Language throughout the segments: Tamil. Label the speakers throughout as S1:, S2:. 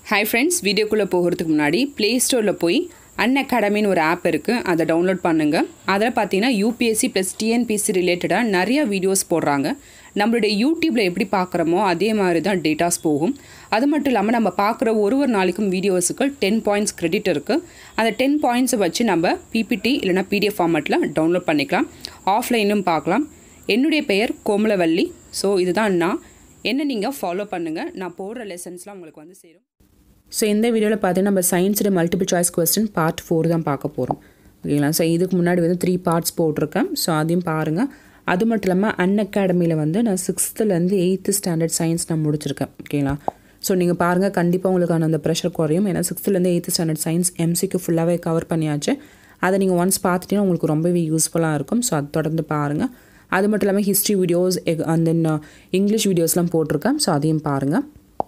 S1: ஹாய் ஃப்ரெண்ட்ஸ் வீடியோக்குள்ளே போகிறதுக்கு முன்னாடி ப்ளே ஸ்டோரில் போய் அன் அகாடமின்னு ஒரு ஆப் இருக்குது அதை டவுன்லோட் பண்ணுங்கள் அதில் பார்த்தீங்கன்னா யூபிஎஸ்சி ப்ளஸ் டிஎன்பிசி ரிலேட்டடாக நிறைய வீடியோஸ் போடுறாங்க நம்மளுடைய யூடியூப்பில் எப்படி பார்க்குறோமோ அதே மாதிரி தான் டேட்டாஸ் போகும் அது மட்டும் இல்லாமல் நம்ம பார்க்குற ஒரு ஒரு நாளைக்கும் வீடியோஸுக்கு டென் பாயிண்ட்ஸ் கிரெடிட் இருக்குது அந்த டென் பாயிண்ட்ஸை வச்சு நம்ம பிபிடி இல்லைனா பிடிஎஃப் ஃபார்மேட்டில் டவுன்லோட் பண்ணிக்கலாம் ஆஃப்லைனும் பார்க்கலாம் என்னுடைய பெயர் கோமலவல்லி ஸோ இதுதான் நான் என்ன நீங்கள் ஃபாலோ பண்ணுங்கள் நான் போடுற லெசன்ஸ்லாம் உங்களுக்கு வந்து சேரும் ஸோ இந்த வீடியோவில் பார்த்தீங்கன்னா நம்ம சயின்ஸோட multiple choice question part four தான் பார்க்க போகிறோம் ஓகேங்களா ஸோ இதுக்கு முன்னாடி வந்து த்ரீ பார்ட்ஸ் போட்டிருக்கேன் ஸோ அதையும் பாருங்கள் அது மட்டும் இல்லாமல் அன் அகாடமியில் வந்து நான் சிக்ஸ்த்துலேருந்து எயித்து ஸ்டாண்டர்ட் சயின்ஸ் நான் முடிச்சிருக்கேன் ஓகேங்களா ஸோ நீங்கள் பாருங்கள் கண்டிப்பாக உங்களுக்கான அந்த ப்ரெஷர் குறையும் ஏன்னா சிக்ஸ்த்துலேருந்து எயித்து ஸ்டாண்டர்ட் சயின்ஸ் எம்சிக்கு ஃபுல்லாகவே கவர் பண்ணியாச்சு அதை நீங்கள் ஒன்ஸ் பார்த்துட்டீங்கன்னா உங்களுக்கு ரொம்பவே யூஸ்ஃபுல்லாக இருக்கும் ஸோ அது தொடர்ந்து பாருங்கள் அது மட்டும் இல்லாமல் history videos and then English வீடியோஸ்லாம் போட்டிருக்கேன் ஸோ அதையும் பாருங்கள்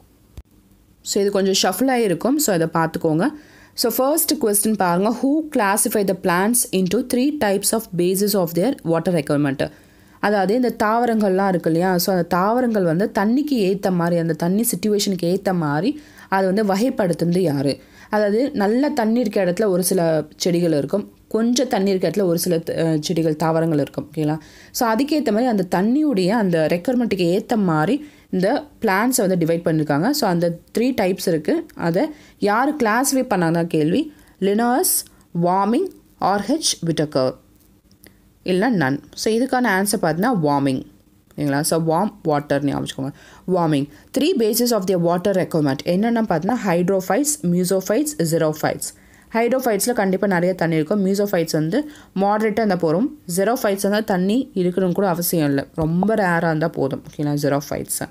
S1: ஸோ இது கொஞ்சம் ஷஃபிளாக இருக்கும் ஸோ இதை பார்த்துக்கோங்க ஸோ ஃபர்ஸ்ட் கொஸ்டின் பாருங்கள் who classify the plants into three types of basis of their water requirement அதாவது இந்த தாவரங்கள்லாம் இருக்கு இல்லையா ஸோ அந்த தாவரங்கள் வந்து தண்ணிக்கு ஏற்ற மாதிரி அந்த தண்ணி சுச்சுவேஷனுக்கு ஏற்ற மாதிரி அதை வந்து வகைப்படுத்துனது யார் அதாவது நல்ல தண்ணி இருக்க இடத்துல ஒரு சில செடிகள் இருக்கும் கொஞ்சம் தண்ணி இருக்க இடத்துல ஒரு சில செடிகள் தாவரங்கள் இருக்கும் ஓகேங்களா ஸோ அதுக்கேற்ற மாதிரி அந்த தண்ணியுடைய அந்த ரெக்குவயர்மெண்ட்டுக்கு ஏற்ற மாதிரி இந்த பிளான்ஸை வந்து டிவைட் பண்ணியிருக்காங்க ஸோ அந்த த்ரீ டைப்ஸ் இருக்குது அதை யார் கிளாஸிஃபை பண்ணாங்க கேள்வி லினர்ஸ் வார்மிங் ஆர்ஹெச் விட்டக்கர் இல்லை நன் ஸோ இதுக்கான ஆன்சர் பார்த்தீங்கன்னா வார்மிங் ஓகேங்களா ஸோ வார்ம் வாட்டர் ஞாபகம் Warming three basis of the water requirement என்னென்ன பார்த்தீங்கன்னா ஹைட்ரோஃபைட்ஸ் மியூசோஃபைட்ஸ் ஜெரோஃபைட்ஸ் ஹைட்ரோஃபைட்ஸில் கண்டிப்பாக நிறைய தண்ணி இருக்கும் மியூசோஃபைட்ஸ் வந்து மாடரேட்டாக இருந்தால் போகிறோம் ஜெரோஃபைட்ஸ் வந்து தண்ணி இருக்கணும் கூட அவசியம் இல்லை ரொம்ப ரேராக இருந்தால் போதும் ஓகேங்களா ஜெரோஃபைட்ஸை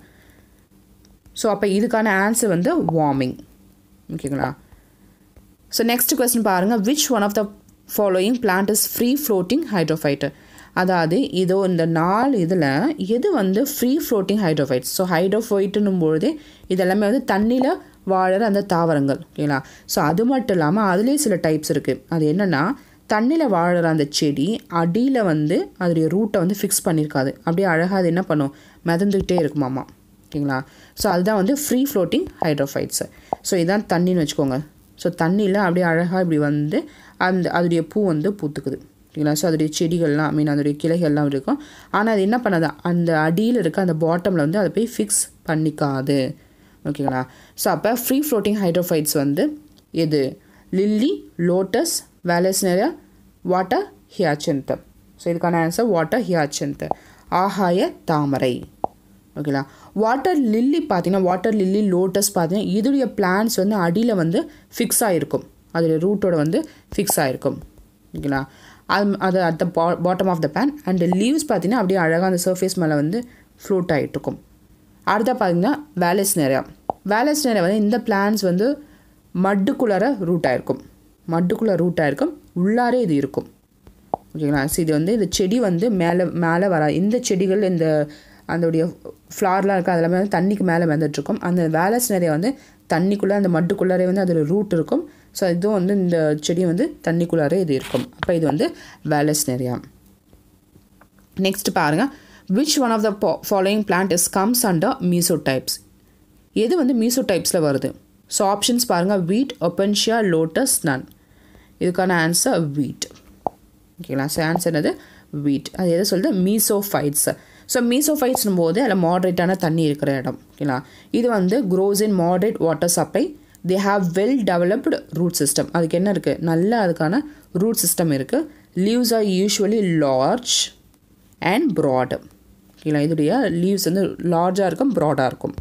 S1: ஸோ அப்போ இதுக்கான ஆன்சர் வந்து வார்மிங் ஓகேங்களா ஸோ நெக்ஸ்ட் கொஸ்டின் பாருங்கள் which one of the following plant is free floating hydrophyte அதாவது இதோ இந்த நாலு இதில் எது வந்து ஃப்ரீ ஃப்ளோட்டிங் ஹைட்ரோஃபைட்ஸ் ஸோ ஹைட்ரோஃபைட்டுன்னும் பொழுது இதெல்லாமே வந்து தண்ணியில் வாழற அந்த தாவரங்கள் ஓகேங்களா ஸோ அது மட்டும் இல்லாமல் அதுலேயே சில டைப்ஸ் இருக்குது அது என்னென்னா தண்ணியில் வாழற அந்த செடி அடியில் வந்து அதோடைய ரூட்டை வந்து ஃபிக்ஸ் பண்ணியிருக்காது அப்படியே அழகாக அது என்ன பண்ணும் மிதந்துக்கிட்டே இருக்குமாமா ஓகேங்களா ஸோ அதுதான் வந்து ஃப்ரீ ஃப்ளோட்டிங் ஹைட்ரோஃபைட்ஸு ஸோ இதுதான் தண்ணின்னு வச்சுக்கோங்க ஸோ தண்ணியில் அப்படியே அழகாக இப்படி வந்து அந்த அதோடைய பூ வந்து பூத்துக்குது ஓகேங்களா ஸோ அதோடைய செடிகள்லாம் ஐ மீன் அதோடைய கிளைகள்லாம் இருக்கும் ஆனால் அது என்ன பண்ணாது அந்த அடியில் இருக்க அந்த பாட்டமில் வந்து அதை போய் ஃபிக்ஸ் பண்ணிக்காது ஓகேங்களா ஸோ அப்போ ஃப்ரீ ஃப்ளோட்டிங் ஹைட்ரோஃபைட்ஸ் வந்து எது lily lotus vallisneria water hyacinth so இதுக்கான ஆன்சர் வாட்டர் ஹியாச்சன்த் ஆகாய தாமரை ஓகேங்களா வாட்டர் லில்லி பார்த்தீங்கன்னா வாட்டர் லில்லி லோட்டஸ் பார்த்தீங்கன்னா இதோடைய பிளான்ஸ் வந்து அடியில் வந்து ஃபிக்ஸ் ஆகிருக்கும் அதோடைய ரூட்டோட வந்து ஃபிக்ஸ் ஆகிருக்கும் ஓகேங்களா அது அது at the ba bottom of the pan and leaves பார்த்தீங்கன்னா அப்படியே அழகாக அந்த சர்ஃபேஸ் மேலே வந்து ஃப்ளோட் ஆகிட்டுருக்கும் அடுத்த பார்த்தீங்கன்னா வேலஸ் நிறையா வேலஸ் நிறையா வந்து இந்த பிளான்ஸ் வந்து மட்டுக்குள்ளார ரூட் ஆகிருக்கும் மட்டுக்குள்ளே ரூட் ஆகிருக்கும் உள்ளாரே இது இருக்கும் ஓகேங்களா ஸோ இது வந்து இந்த செடி வந்து மேலே மேலே வராது இந்த செடிகள் இந்த அதோடைய ஃப்ளார்லாம் இருக்குது அதெல்லாமே வந்து தண்ணிக்கு மேலே வந்துட்டுருக்கும் அந்த வேலஸ் நிறைய வந்து தண்ணிக்குள்ளே அந்த மட்டுக்குள்ளாரே வந்து அதோட ரூட் இருக்கும் ஸோ இதுவும் வந்து இந்த செடி வந்து தண்ணிக்குள்ளாரே இது இருக்கும் அப்போ இது வந்து வேலஸ் நிறையா நெக்ஸ்ட் பாருங்கள் which one of the following plant is comes under meso types எது வந்து மீசோ டைப்ஸில் வருது ஸோ ஆப்ஷன்ஸ் பாருங்கள் வீட் ஒப்பன்ஷியா லோட்டஸ் நன் இதுக்கான ஆன்சர் வீட் ஓகேங்களா ஸோ ஆன்சர் என்னது வீட் அது எதை சொல்லுது மீசோஃபைட்ஸ் ஸோ மீசோஃபைட்ஸ்னும் போது அதில் மாடரேட்டான தண்ணி இருக்கிற இடம் ஓகேங்களா இது வந்து grows in moderate water supply they have well developed root system அதுக்கு என்ன இருக்குது நல்ல அதுக்கான ரூட் சிஸ்டம் இருக்குது leaves are usually large and broad ஓகேங்களா இதோடைய லீவ்ஸ் வந்து லார்ஜாக இருக்கும் ப்ராடாக இருக்கும்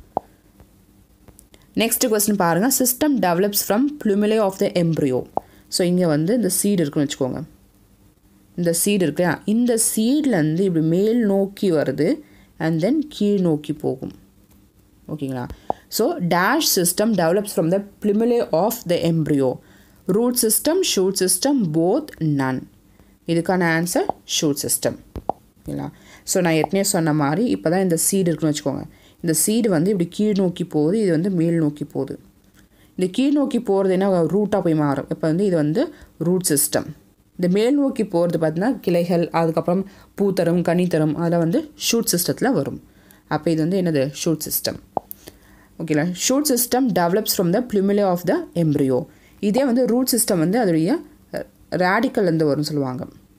S1: நெக்ஸ்ட் கொஸ்டின் பாருங்கள் system develops from plumule of the embryo so இங்கே வந்து இந்த சீடு இருக்குன்னு வச்சுக்கோங்க இந்த சீடு இருக்கு இல்லையா இந்த சீட்லேருந்து இப்படி மேல் நோக்கி வருது அண்ட் தென் கீழ் நோக்கி போகும் ஓகேங்களா so dash system develops from the plumule of the embryo root system shoot system both none இதுக்கான ஆன்சர் ஷூட் சிஸ்டம் ஓகேங்களா ஸோ நான் ஏற்கனவே சொன்ன மாதிரி இப்போ தான் இந்த சீடு இருக்குன்னு வச்சுக்கோங்க இந்த சீடு வந்து இப்படி கீழ் நோக்கி போகுது இது வந்து மேல் நோக்கி போகுது இந்த கீழ் நோக்கி போகிறது என்ன ரூட்டாக போய் மாறும் இப்போ வந்து இது வந்து ரூட் சிஸ்டம் இந்த மேல் நோக்கி போகிறது பார்த்தீங்கன்னா கிளைகள் அதுக்கப்புறம் பூத்தரும் கனித்தரும் அதில் வந்து ஷூட் சிஸ்டத்தில் வரும் அப்போ இது வந்து என்னது ஷூட் சிஸ்டம் ஓகேங்களா shoot system develops from the plumule of the embryo இதே வந்து ரூட் சிஸ்டம் வந்து அதோடைய ரேடிக்கல்லேருந்து வரும்னு சொல்லுவாங்க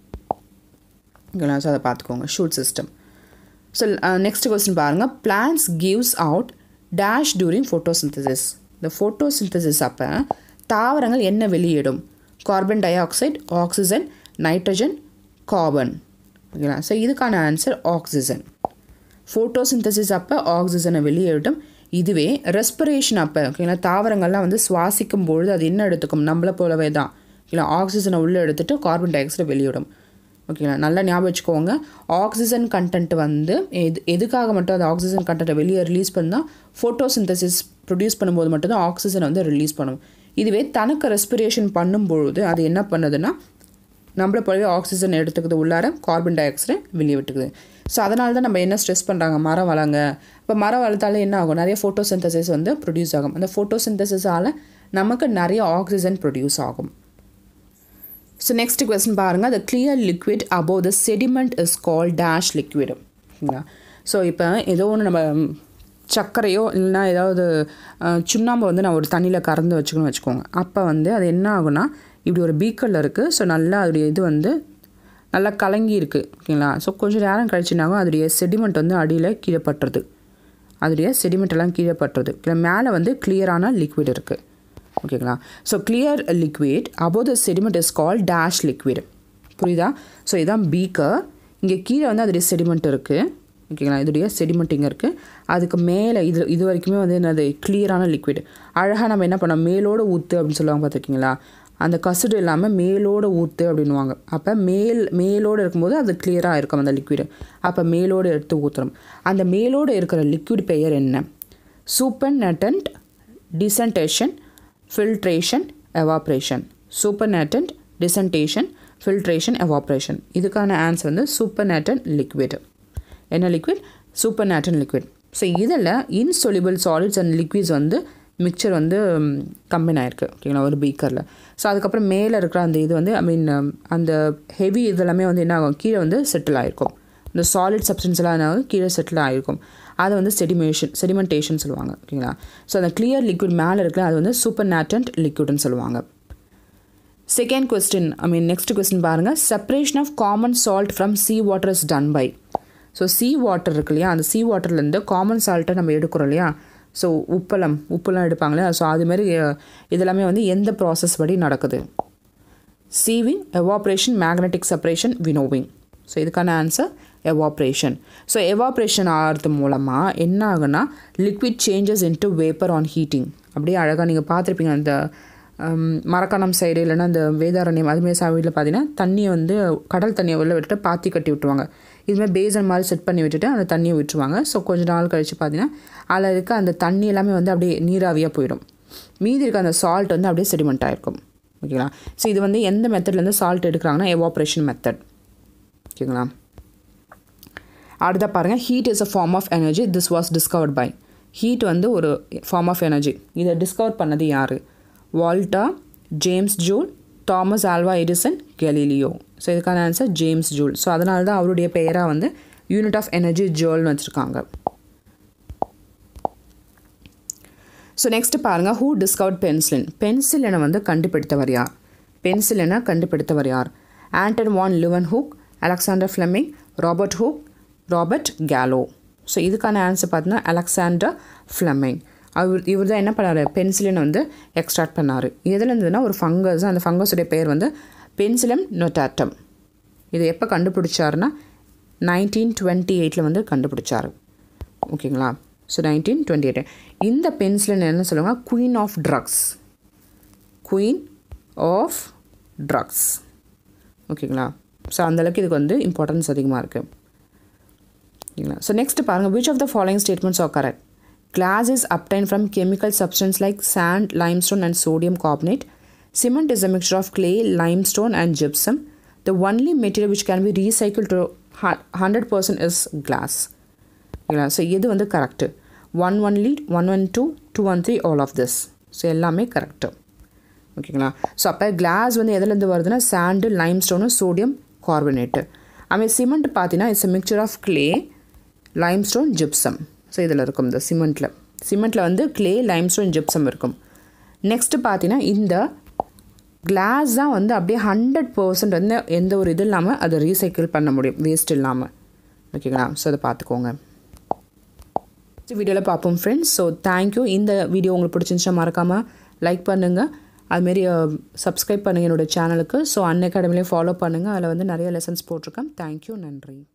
S1: ஓகேங்களா ஸோ அதை பார்த்துக்கோங்க shoot system so next question பாருங்கள் plants gives out dash during photosynthesis இந்த ஃபோட்டோசிந்தசிஸ் அப்போ தாவரங்கள் என்ன வெளியிடும் carbon dioxide oxygen nitrogen carbon ஓகேங்களா ஸோ இதுக்கான ஆன்சர் ஆக்சிஜன் ஃபோட்டோசிந்தசிஸ் அப்போ ஆக்சிஜனை வெளியிடும் இதுவே ரெஸ்பிரேஷன் அப்போ ஓகேங்களா தாவரங்கள்லாம் வந்து சுவாசிக்கும் பொழுது அது என்ன எடுத்துக்கும் நம்மளை போலவே தான் ஓகேங்களா ஆக்சிஜனை உள்ளே எடுத்துகிட்டு கார்பன் டை ஆக்சைடை வெளியிடும் ஓகேங்களா நல்லா ஞாபகம் வச்சுக்கோங்க ஆக்சிஜன் கண்டென்ட் வந்து எது எதுக்காக மட்டும் அந்த ஆக்சிஜன் கண்டென்ட்டை வெளியே ரிலீஸ் பண்ணால் ஃபோட்டோசிந்தசிஸ் ப்ரொடியூஸ் பண்ணும்போது மட்டும்தான் ஆக்சிஜனை வந்து ரிலீஸ் பண்ணும் இதுவே தனக்கு ரெஸ்பிரேஷன் பண்ணும்பொழுது அது என்ன பண்ணுதுன்னா நம்மளை போலவே ஆக்சிஜன் எடுத்துக்குது உள்ளார கார்பன் டை ஆக்சைடை வெளியே விட்டுக்குது ஸோ அதனால தான் நம்ம என்ன ஸ்ட்ரெஸ் பண்ணுறாங்க மரம் வளங்க இப்போ மரம் வளர்த்தாலே என்ன ஆகும் நிறைய ஃபோட்டோசிந்தசிஸ் வந்து ப்ரொடியூஸ் ஆகும் அந்த ஃபோட்டோசிந்தசிஸால் நமக்கு நிறைய ஆக்சிஜன் ப்ரொடியூஸ் ஆகும் ஸோ நெக்ஸ்ட் கொஸ்டின் பாருங்கள் the clear liquid above the sediment is call dash liquid ஓகேங்களா ஸோ இப்போ ஏதோ ஒன்று நம்ம சர்க்கரையோ இல்லைனா ஏதாவது சுண்ணாம்பு வந்து நான் ஒரு தண்ணியில் கறந்து வச்சுக்கணும்னு வச்சுக்கோங்க அப்போ வந்து அது என்ன ஆகுனா இப்படி ஒரு பீக்கரில் இருக்குது ஸோ நல்லா அதோடைய இது வந்து நல்லா கலங்கி இருக்குது ஓகேங்களா ஸோ கொஞ்சம் நேரம் கழிச்சுனாகும் அதோடைய செடிமெண்ட் வந்து அடியில் கீழே பட்டுறது அதோடைய செடிமெண்ட் எல்லாம் கீழே பட்டுறது இல்லை மேலே வந்து கிளியரான லிக்விட் இருக்குது ஓகேங்களா so clear liquid above the sediment is call dash liquid புரியுதா ஸோ இதுதான் பீக்கர் இங்கே கீழே வந்து அதோடைய செடிமெண்ட் இருக்குது ஓகேங்களா இதோடைய செடிமெண்ட் இங்கே இருக்குது அதுக்கு மேலே இது இது வரைக்குமே வந்து என்னது கிளியரான லிக்விட் அழகாக நம்ம என்ன பண்ணோம் மேலோட ஊற்று அப்படின்னு சொல்லுவாங்க பார்த்துருக்கீங்களா அந்த கசுடு இல்லாமல் மேலோட ஊற்று அப்படின்வாங்க அப்போ மேல் மேலோடு இருக்கும்போது அது கிளியராக இருக்கும் அந்த லிக்விடு அப்போ மேலோடு எடுத்து ஊற்றுறோம் அந்த மேலோடு இருக்கிற லிக்விட் பெயர் என்ன supernatant decantation filtration evaporation supernatant decantation filtration evaporation இதுக்கான ஆன்சர் வந்து சூப்பர் நேட்டன் லிக்விட் என்ன liquid supernatant liquid so இதில் இன்சொலிபிள் சாலிட்ஸ் அண்ட் லிக்விட்ஸ் வந்து மிக்சர் வந்து கம்பைன் ஆயிருக்கு ஓகேங்களா ஒரு பீக்கரில் ஸோ அதுக்கப்புறம் மேலே இருக்கிற அந்த இது வந்து ஐ மீன் அந்த ஹெவி இதெல்லாமே வந்து என்ன ஆகும் கீழே வந்து செட்டில் ஆகிருக்கும் இந்த சாலிட் சப்ஸ்டன்ஸ் எல்லாம் என்ன ஆகும் கீழே செட்டில் ஆகிருக்கும் அது வந்து செடிமேஷன் செடிமெண்டேஷன் சொல்லுவாங்க ஓகேங்களா ஸோ அந்த கிளியர் லிக்விட் மேலே இருக்கிற அது வந்து சூப்பர் நேட்டன்ட் லிக்விட்னு சொல்லுவாங்க second question I mean next question பாருங்கள் separation of common salt from sea water is done by so sea water இருக்கு இல்லையா அந்த சி வாட்டர்லேருந்து காமன் சால்ட்டை நம்ம எடுக்கிறோம் இல்லையா ஸோ உப்பளம் உப்புலாம் எடுப்பாங்க இல்லையா ஸோ அதுமாரி இதெல்லாமே வந்து எந்த ப்ராசஸ் படி நடக்குது sieving evaporation magnetic separation winnowing so இதுக்கான ஆன்சர் எவாப்ரேஷன் ஸோ எவாப்ரேஷன் ஆகிறது மூலமாக என்ன ஆகுனா liquid changes into vapour on heating அப்படியே அழகாக நீங்கள் பார்த்துருப்பீங்க அந்த மரக்காணம் சைடு இல்லைன்னா அந்த வேதாரண்யம் அதுமாரி சைடில் பார்த்தீங்கன்னா தண்ணியை வந்து கடல் தண்ணியை உள்ள விட்டுட்டு பாத்தி கட்டி விட்டுருவாங்க இதுமாதிரி பேசன் மாதிரி செட் பண்ணி விட்டுட்டு அந்த தண்ணியை விட்டுருவாங்க ஸோ கொஞ்ச நாள் கழித்து பார்த்தீங்கன்னா அதில் இருக்க அந்த தண்ணி எல்லாமே வந்து அப்படியே நீராவியாக போயிடும் மீதி இருக்க அந்த சால்ட் வந்து அப்படியே செடிமெண்ட் ஆகிருக்கும் ஓகேங்களா ஸோ இது வந்து எந்த மெத்தட்லேருந்து சால்ட் எடுக்கிறாங்கன்னா எவாப்ரேஷன் மெத்தட் ஓகேங்களா அடுத்த பாருங்கள் heat is a form of energy this was discovered by heat வந்து ஒரு ஃபார்ம் ஆஃப் எனர்ஜி இதை டிஸ்கவர் பண்ணது யார் Volta James Joule Thomas Alva Edison Galileo so இதுக்கான ஆன்சர் ஜேம்ஸ் ஜூல் ஸோ அதனால தான் அவருடைய பெயராக வந்து யூனிட் ஆஃப் எனர்ஜி ஜோல்னு வச்சுருக்காங்க ஸோ நெக்ஸ்ட் பாருங்கள் ஹூ டிஸ்கவர்ட் பென்சிலின் பென்சிலினை வந்து கண்டுபிடித்தவர் யார் பென்சிலினை கண்டுபிடித்தவர் யார் Anton van Leeuwenhoek Alexander Fleming Robert Hooke Robert Gallo so இதுக்கான ஆன்சர் பார்த்தீங்கன்னா அலெக்சாண்டர் ஃப்ளெமிங் அவர் இவர் தான் என்ன பண்ணார் பென்சிலினை வந்து எக்ஸ்ட்ராக்ட் பண்ணார் எதில் இருந்ததுன்னா ஒரு ஃபங்கஸ் அந்த ஃபங்கஸுடைய பேர் வந்து பென்சிலம் நொட்டாட்டம் இது எப்போ கண்டுபிடிச்சாருன்னா நைன்டீன் டுவெண்ட்டி எயிட்டில் வந்து கண்டுபிடிச்சார் ஓகேங்களா ஸோ நைன்டீன் டுவெண்ட்டி எயிட் இந்த பென்சிலின் என்ன சொல்லுவாங்க queen of drugs queen of drugs ஓகேங்களா ஸோ அந்தளவுக்கு இதுக்கு வந்து இம்பார்ட்டன்ஸ் அதிகமாக இருக்குது ஓகேங்களா ஸோ நெக்ஸ்ட் பாருங்கள் which of the following statements are correct Glass is obtained from chemical substance like sand, limestone, and sodium carbonate. Cement is a mixture of clay, limestone, and gypsum. The only material which can be recycled to 100% is glass. ஓகேங்களா ஸோ இது வந்து correct one one lead one one two two one three all of this so எல்லாமே கரெக்டு ஓகேங்களா ஸோ அப்போ கிளாஸ் வந்து எதுலேருந்து வருதுன்னா சாண்டு லைம்ஸ்டோனு சோடியம் கார்பனேட்டு அதுமாதிரி சிமெண்ட் பார்த்தீங்கன்னா it's mixture of clay limestone gypsum so இதில் இருக்கும் இந்த சிமெண்ட்டில் சிமெண்ட்டில் வந்து க்ளே லைம்ஸ்டோன் ஜிப்சம் இருக்கும் நெக்ஸ்ட்டு பார்த்தீங்கன்னா இந்த கிளாஸ் தான் வந்து அப்படியே ஹண்ட்ரட் பர்சன்ட் வந்து எந்த ஒரு இது இல்லாமல் அதை ரீசைக்கிள் பண்ண முடியும் வேஸ்ட் இல்லாமல் ஓகேங்களா ஸோ அதை பார்த்துக்கோங்க வீடியோவில் பார்ப்போம் ஃப்ரெண்ட்ஸ் ஸோ தேங்க்யூ இந்த வீடியோ உங்களுக்கு பிடிச்சிருந்துச்சா மறக்காமல் லைக் பண்ணுங்கள் அதுமாரி சப்ஸ்கிரைப் பண்ணுங்கள் என்னோடய சேனலுக்கு ஸோ அன் அகாடமிலையும் ஃபாலோ பண்ணுங்கள் அதில் வந்து நிறைய லெசன்ஸ் போட்டிருக்கேன் தேங்க்யூ நன்றி